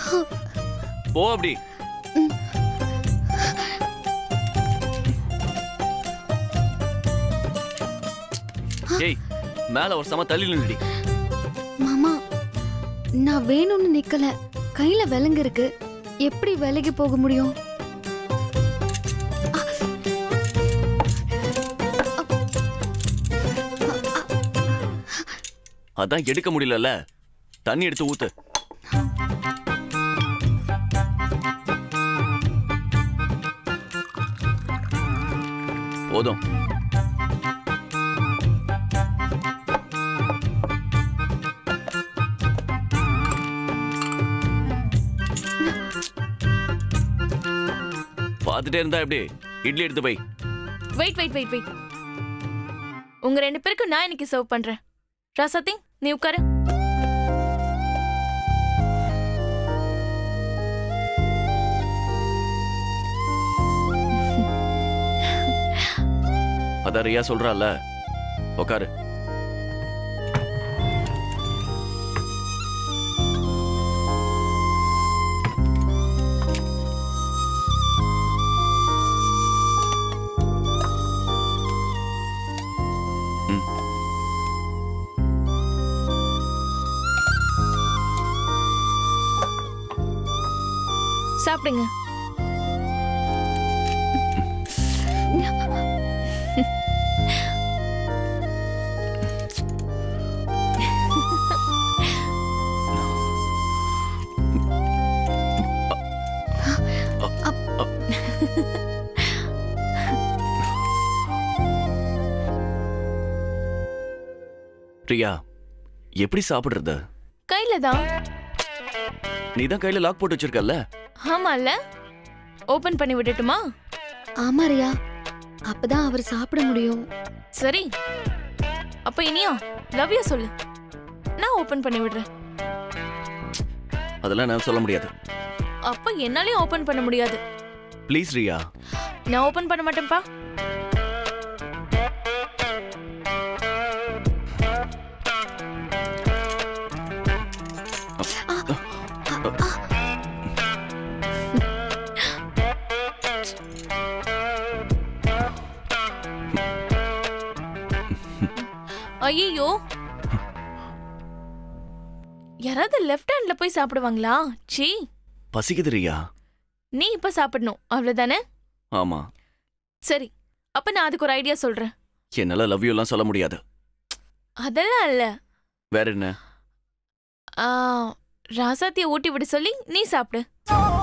போ அப்படி ஏய் மேல ஒரு சம தள்ளி நில்லுடி மாமா நான் வேணும்னு நிக்கல கையில விலங்கு இருக்கு எப்படி விலகி போக முடியும் அதான் எடுக்க முடியலல்ல தண்ணி எடுத்து ஊத்து போதும் பார்த்துட்டே இருந்தா எப்படி இட்லி எடுத்து போய் வெயிட் வெயிட் வெயிட் வெயிட் உங்க ரெண்டு பேருக்கு நான் இன்னைக்கு சர்வ் பண்றேன் ராசாத்தி நீ உட்காரு அதான் ரியா சொல்றால உக்காரு ம். சாப்பிடுங்க ரியா எப்படி சாப்பிடுறது கையில தான் நீ தான் கையில லாக் போட்டு வச்சிருக்கல்ல ஆமால ஓபன் பண்ணி விடட்டுமா ஆமா ரியா அப்பதான் அவர் சாப்பிட முடியும் சரி அப்ப இனியா லவ் யூ சொல்லு நான் ஓபன் பண்ணி விடுறேன் அதெல்லாம் நான் சொல்ல முடியாது அப்ப என்னாலயும் ஓபன் பண்ண முடியாது ப்ளீஸ் ரியா நான் ஓபன் பண்ண மாட்டேன்ப்பா ஐயோ யாராவது லெஃப்ட் ஹேண்ட்ல போய் சாப்பிடுவாங்களா சீ பசிக்குது ரியா நீ இப்ப சாப்பிடணும் அவ்வளவுதானே ஆமா சரி அப்ப நான் அதுக்கு ஒரு ஐடியா சொல்றேன் என்னால லவ் யூ எல்லாம் சொல்ல முடியாது அதெல்லாம் இல்ல வேற என்ன ஆ, ராசாத்திய ஊட்டி விட சொல்லி நீ சாப்பிடு